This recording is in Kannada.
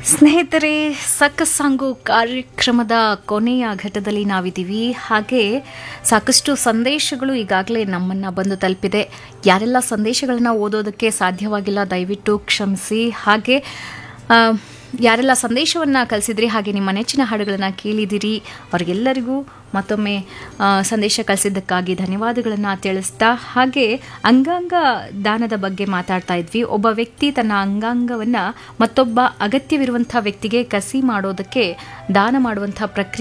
ಸ್ನೇಹಿತರೆ ಸಾಂಗು ಕಾರ್ಯಕ್ರಮದ ಕೊನೆಯ ಘಟ್ಟದಲ್ಲಿ ನಾವಿದ್ದೀವಿ ಹಾಗೆ ಸಾಕಷ್ಟು ಸಂದೇಶಗಳು ಈಗಾಗಲೇ ನಮ್ಮನ್ನು ಬಂದು ತಲುಪಿದೆ ಯಾರೆಲ್ಲ ಸಂದೇಶಗಳನ್ನು ಓದೋದಕ್ಕೆ ಸಾಧ್ಯವಾಗಿಲ್ಲ ದಯವಿಟ್ಟು ಕ್ಷಮಿಸಿ ಹಾಗೆ ಆ, ಯಾರೆಲ್ಲ ಸಂದೇಶವನ್ನು ಕಳಿಸಿದ್ರಿ ಹಾಗೆ ನಿಮ್ಮ ನೆಚ್ಚಿನ ಹಾಡುಗಳನ್ನು ಕೇಳಿದಿರಿ ಅವರಿಗೆಲ್ಲರಿಗೂ ಮತ್ತೊಮ್ಮೆ ಆ, ಸಂದೇಶ ಕಳಿಸಿದ್ದಕ್ಕಾಗಿ ಧನ್ಯವಾದಗಳನ್ನು ತಿಳಿಸ್ತಾ ಹಾಗೆ ಅಂಗಾಂಗ ದಾನದ ಬಗ್ಗೆ ಮಾತಾಡ್ತಾ ಇದ್ವಿ ಒಬ್ಬ ವ್ಯಕ್ತಿ ತನ್ನ ಅಂಗಾಂಗವನ್ನು ಮತ್ತೊಬ್ಬ ಅಗತ್ಯವಿರುವಂಥ ವ್ಯಕ್ತಿಗೆ ಕಸಿ ಮಾಡೋದಕ್ಕೆ ದಾನ ಮಾಡುವಂಥ ಪ್ರಕ್ರಿಯೆ